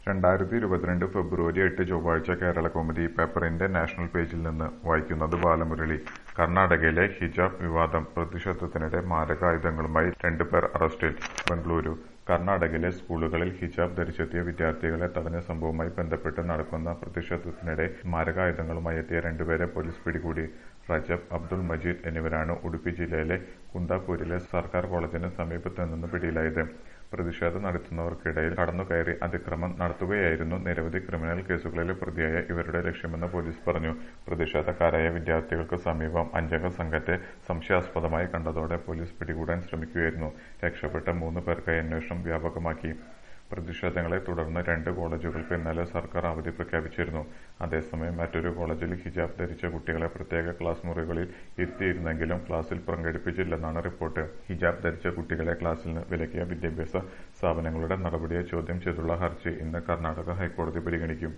രണ്ടായിരത്തി ഇരുപത്തിരണ്ട് ഫെബ്രുവരി എട്ട് ചൊവ്വാഴ്ച കേരളകൗമുദി പേപ്പറിന്റെ നാഷണൽ പേജിൽ നിന്ന് വായിക്കുന്നത് ബാലമുരളി കർണാടകയിലെ ഹിജാബ് വിവാദം പ്രതിഷേധത്തിനിടെ മാരകായുധങ്ങളുമായി രണ്ടുപേർ അറസ്റ്റിൽ ബംഗളൂരു കർണാടകയിലെ സ്കൂളുകളിൽ ഹിജാബ് ധരിച്ചെത്തിയ വിദ്യാർത്ഥികളെ തടഞ്ഞ സംഭവവുമായി ബന്ധപ്പെട്ട് നടക്കുന്ന പ്രതിഷേധത്തിനിടെ മാരകായുധങ്ങളുമായി എത്തിയ രണ്ടുപേരെ പോലീസ് പിടികൂടി റജബ് അബ്ദുൾ മജീദ് എന്നിവരാണ് ഉടുപ്പി ജില്ലയിലെ കുന്താപൂരിലെ സർക്കാർ കോളേജിന് സമീപത്ത് നിന്ന് പിടിയിലായത് പ്രതിഷേധം നടത്തുന്നവർക്കിടയിൽ കടന്നുകയറി അതിക്രമം നടത്തുകയായിരുന്നു നിരവധി ക്രിമിനൽ കേസുകളിലെ പ്രതിയായ ഇവരുടെ ലക്ഷ്യമെന്ന് പോലീസ് പറഞ്ഞു പ്രതിഷേധക്കാരായ വിദ്യാർത്ഥികൾക്ക് സമീപം അഞ്ചംഗ സംഘത്തെ സംശയാസ്പദമായി കണ്ടതോടെ പോലീസ് പിടികൂടാൻ ശ്രമിക്കുകയായിരുന്നു രക്ഷപ്പെട്ട മൂന്ന് പേർക്കായി അന്വേഷണം വ്യാപകമാക്കി പ്രതിഷേധങ്ങളെ തുടർന്ന് രണ്ട് കോളേജുകൾക്ക് ഇന്നലെ സർക്കാർ അവധി പ്രഖ്യാപിച്ചിരുന്നു അതേസമയം മറ്റൊരു കോളേജിൽ ഹിജാബ് ധരിച്ച കുട്ടികളെ പ്രത്യേക ക്ലാസ് മുറികളിൽ ഇരുത്തിയിരുന്നെങ്കിലും ക്ലാസിൽ പങ്കെടുപ്പിച്ചില്ലെന്നാണ് റിപ്പോർട്ട് ഹിജാബ് ധരിച്ച കുട്ടികളെ ക്ലാസിൽ നിന്ന് വിലക്കിയ വിദ്യാഭ്യാസ സ്ഥാപനങ്ങളുടെ നടപടിയെ ചോദ്യം ചെയ്തുള്ള ഹർജി ഇന്ന് കർണാടക ഹൈക്കോടതി പരിഗണിക്കും